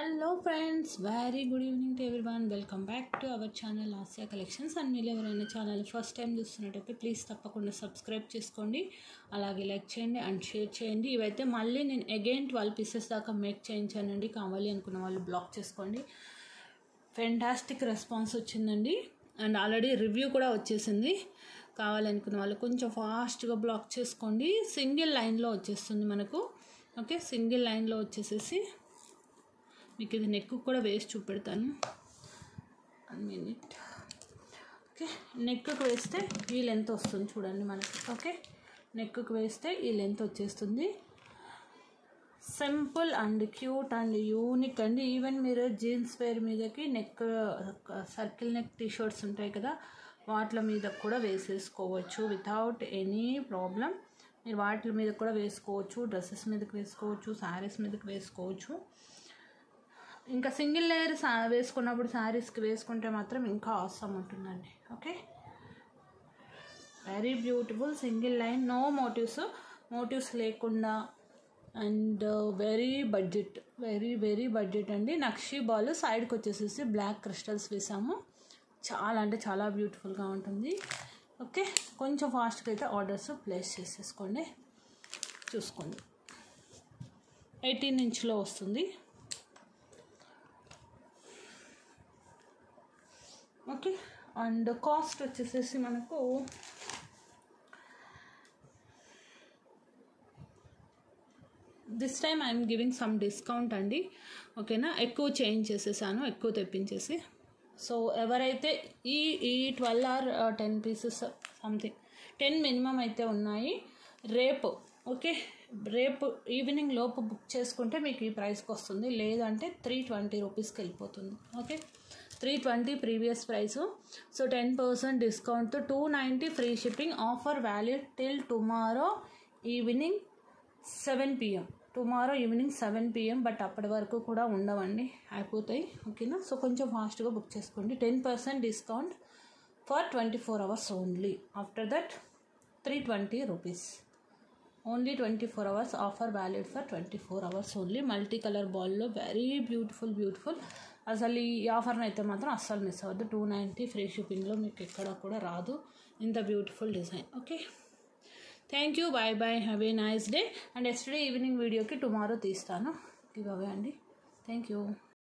hello friends very good evening to everyone welcome back to our channel Asia collections and మీరు ఎవరైనా channel first time చూస్తున్నట్టయితే please తప్పకుండా subscribe చేసుకోండి అలాగే like చేయండి అండ్ షేర్ చేయండి ఇవైతే మళ్ళీ నేను అగైన్ ట్వెల్వ్ పీసెస్ దాకా మేక్ చేయించానండి కావాలి అనుకున్న వాళ్ళు బ్లాక్ చేసుకోండి ఫెంటాస్టిక్ రెస్పాన్స్ వచ్చిందండి అండ్ ఆల్రెడీ రివ్యూ కూడా వచ్చేసింది కావాలనుకున్న వాళ్ళు కొంచెం ఫాస్ట్గా బ్లాక్ చేసుకోండి సింగిల్ లైన్లో వచ్చేస్తుంది మనకు ఓకే సింగిల్ లైన్లో వచ్చేసేసి మీకు ఇది నెక్ కూడా వేసి చూపెడతాను వన్ మినిట్ ఓకే నెక్కి వేస్తే ఈ లెంత్ వస్తుంది చూడండి మనకి ఓకే నెక్కి వేస్తే ఈ లెంత్ వచ్చేస్తుంది simple and cute and unique అండి ఈవెన్ మీరు జీన్స్ వేర్ మీదకి neck circle neck T shirts ఉంటాయి కదా వాటి మీద కూడా వేసేసుకోవచ్చు వితౌట్ ఎనీ ప్రాబ్లం మీరు వాటి మీద కూడా వేసుకోవచ్చు డ్రెస్సెస్ మీదకి వేసుకోవచ్చు శారీస్ మీదకి వేసుకోవచ్చు ఇంకా సింగిల్ లేయర్ సా వేసుకున్నప్పుడు శారీస్కి వేసుకుంటే మాత్రం ఇంకా అవసరం ఉంటుందండి okay very beautiful single line no motives motives లేకుండా and very budget very very budget అండి నక్షి బాల్ సైడ్కి వచ్చేసేసి బ్లాక్ క్రిస్టల్స్ వేసాము చాలా అంటే చాలా బ్యూటిఫుల్గా ఉంటుంది ఓకే కొంచెం ఫాస్ట్గా అయితే ఆర్డర్స్ ప్లేస్ చేసేసుకోండి చూసుకోండి ఎయిటీన్ ఇంచ్లో వస్తుంది ఓకే అండ్ కాస్ట్ వచ్చేసేసి మనకు this time I'm giving some discount అండి ఓకేనా ఎక్కువ చేంజ్ చేసేసాను ఎక్కువ తెప్పించేసి సో ఎవరైతే ఈ ఈ twelve or ten pieces something ten minimum అయితే ఉన్నాయి రేపు ఓకే రేపు ఈవినింగ్ లోపు బుక్ చేసుకుంటే మీకు ఈ ప్రైస్కి వస్తుంది లేదంటే త్రీ ట్వంటీ రూపీస్కి వెళ్ళిపోతుంది okay three twenty previous price so ten percent discount two ninety free shipping offer valid till tomorrow evening seven PM tomorrow evening seven PM but అప్పటి వరకు కూడా ఉండవండి అయిపోతాయి ఓకేనా సో కొంచెం ఫాస్ట్గా బుక్ చేసుకోండి ten percent discount for twenty four hours only after that three twenty rupees only twenty four hours offer valid for twenty four hours only multi colour బాల్లో వెరీ బ్యూటిఫుల్ బ్యూటిఫుల్ అసలు ఈ ఆఫర్ని అయితే మాత్రం అస్సలు miss అవ్వద్దు two ninety free షిప్పింగ్లో మీకు ఎక్కడ కూడా రాదు ఇంత beautiful design okay thank you bye bye have a nice day and yesterday evening వీడియోకి టుమారో తీస్తాను గివ్ అవే అండి థ్యాంక్ యూ